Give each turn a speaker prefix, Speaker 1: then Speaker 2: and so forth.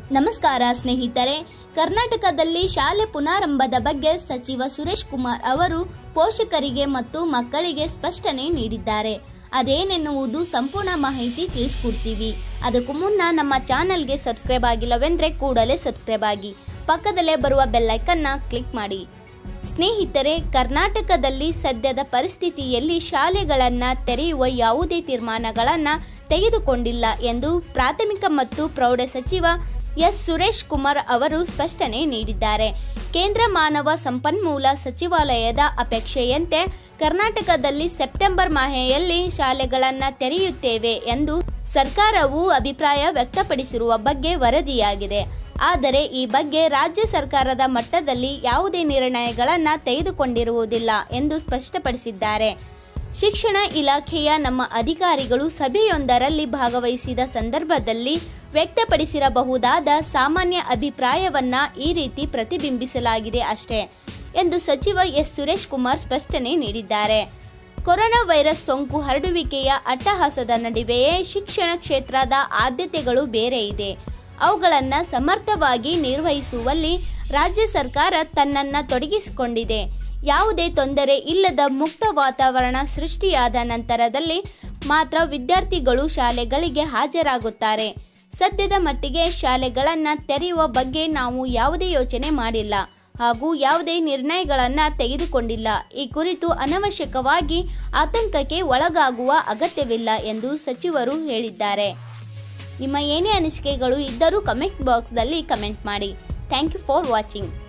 Speaker 1: ನಮಸ್ಕಾರ ಸ್ನೇಹಿತರೆ ಕರ್ನಾಟಕದಲ್ಲಿ ಶಾಲೆ ಪುನಾರಂಭದ ಬಗ್ಗೆ ಸಚಿವ ಸುರೇಶ್ ಕುಮಾರ್ ಅವರು ಪೋಷಕರಿಗೆ ಮತ್ತು ಮಕ್ಕಳಿಗೆ ಸ್ಪಷ್ಟನೆ ನೀಡಿದ್ದಾರೆ ಅದೇನೆನ್ನುವುದು ಸಂಪೂರ್ಣ ಮಾಹಿತಿ ತಿಳಿಸ್ಕೊಡ್ತೀವಿ ಅದಕ್ಕೂ ಮುನ್ನ ನಮ್ಮ ಚಾನಲ್ಗೆ ಸಬ್ಸ್ಕ್ರೈಬ್ ಆಗಿಲ್ಲವೆಂದ್ರೆ ಕೂಡಲೇ ಸಬ್ಸ್ಕ್ರೈಬ್ ಆಗಿ ಪಕ್ಕದಲ್ಲೇ ಬರುವ ಬೆಲ್ಲೈಕನ್ನ ಕ್ಲಿಕ್ ಮಾಡಿ ಸ್ನೇಹಿತರೆ ಕರ್ನಾಟಕದಲ್ಲಿ ಸದ್ಯದ ಪರಿಸ್ಥಿತಿಯಲ್ಲಿ ಶಾಲೆಗಳನ್ನು ತೆರೆಯುವ ಯಾವುದೇ ತೀರ್ಮಾನಗಳನ್ನ ತೆಗೆದುಕೊಂಡಿಲ್ಲ ಎಂದು ಪ್ರಾಥಮಿಕ ಮತ್ತು ಪ್ರೌಢ ಸಚಿವ ಎಸ್ ಸುರೇಶ್ ಕುಮಾರ್ ಅವರು ಸ್ಪಷ್ಟನೆ ನೀಡಿದ್ದಾರೆ ಕೇಂದ್ರ ಮಾನವ ಸಂಪನ್ಮೂಲ ಸಚಿವಾಲಯದ ಅಪೇಕ್ಷೆಯಂತೆ ಕರ್ನಾಟಕದಲ್ಲಿ ಸೆಪ್ಟೆಂಬರ್ ಮಾಹೆಯಲ್ಲಿ ಶಾಲೆಗಳನ್ನು ತೆರೆಯುತ್ತೇವೆ ಎಂದು ಸರ್ಕಾರವು ಅಭಿಪ್ರಾಯ ವ್ಯಕ್ತಪಡಿಸಿರುವ ಬಗ್ಗೆ ವರದಿಯಾಗಿದೆ ಆದರೆ ಈ ಬಗ್ಗೆ ರಾಜ್ಯ ಸರ್ಕಾರದ ಮಟ್ಟದಲ್ಲಿ ಯಾವುದೇ ನಿರ್ಣಯಗಳನ್ನು ತೆಗೆದುಕೊಂಡಿರುವುದಿಲ್ಲ ಎಂದು ಸ್ಪಷ್ಟಪಡಿಸಿದ್ದಾರೆ ಶಿಕ್ಷಣ ಇಲಾಖೆಯ ನಮ್ಮ ಅಧಿಕಾರಿಗಳು ಸಭೆಯೊಂದರಲ್ಲಿ ಭಾಗವಹಿಸಿದ ಸಂದರ್ಭದಲ್ಲಿ ವ್ಯಕ್ತಪಡಿಸಿರಬಹುದಾದ ಸಾಮಾನ್ಯ ಅಭಿಪ್ರಾಯವನ್ನ ಈ ರೀತಿ ಪ್ರತಿಬಿಂಬಿಸಲಾಗಿದೆ ಅಷ್ಟೇ ಎಂದು ಸಚಿವ ಎಸ್ ಸುರೇಶ್ ಕುಮಾರ್ ಸ್ಪಷ್ಟನೆ ನೀಡಿದ್ದಾರೆ ಕೊರೋನಾ ವೈರಸ್ ಸೋಂಕು ಹರಡುವಿಕೆಯ ಅಟ್ಟಹಾಸದ ನಡುವೆಯೇ ಶಿಕ್ಷಣ ಕ್ಷೇತ್ರದ ಆದ್ಯತೆಗಳು ಬೇರೆ ಇದೆ ಅವುಗಳನ್ನು ಸಮರ್ಥವಾಗಿ ನಿರ್ವಹಿಸುವಲ್ಲಿ ರಾಜ್ಯ ಸರ್ಕಾರ ತನ್ನನ್ನು ತೊಡಗಿಸಿಕೊಂಡಿದೆ ಯಾವುದೇ ತೊಂದರೆ ಇಲ್ಲದ ಮುಕ್ತ ವಾತಾವರಣ ಸೃಷ್ಟಿಯಾದ ನಂತರದಲ್ಲಿ ಮಾತ್ರ ವಿದ್ಯಾರ್ಥಿಗಳು ಶಾಲೆಗಳಿಗೆ ಹಾಜರಾಗುತ್ತಾರೆ ಸದ್ಯದ ಮಟ್ಟಿಗೆ ಶಾಲೆಗಳನ್ನು ತೆರೆಯುವ ಬಗ್ಗೆ ನಾವು ಯಾವುದೇ ಯೋಚನೆ ಮಾಡಿಲ್ಲ ಹಾಗೂ ಯಾವುದೇ ನಿರ್ಣಯಗಳನ್ನು ತೆಗೆದುಕೊಂಡಿಲ್ಲ ಈ ಕುರಿತು ಅನವಶ್ಯಕವಾಗಿ ಆತಂಕಕ್ಕೆ ಒಳಗಾಗುವ ಅಗತ್ಯವಿಲ್ಲ ಎಂದು ಸಚಿವರು ಹೇಳಿದ್ದಾರೆ ನಿಮ್ಮ ಏನೇ ಅನಿಸಿಕೆಗಳು ಇದ್ದರೂ ಕಮೆಂಟ್ ಬಾಕ್ಸ್ದಲ್ಲಿ ಕಮೆಂಟ್ ಮಾಡಿ ಥ್ಯಾಂಕ್ ಯು ಫಾರ್ ವಾಚಿಂಗ್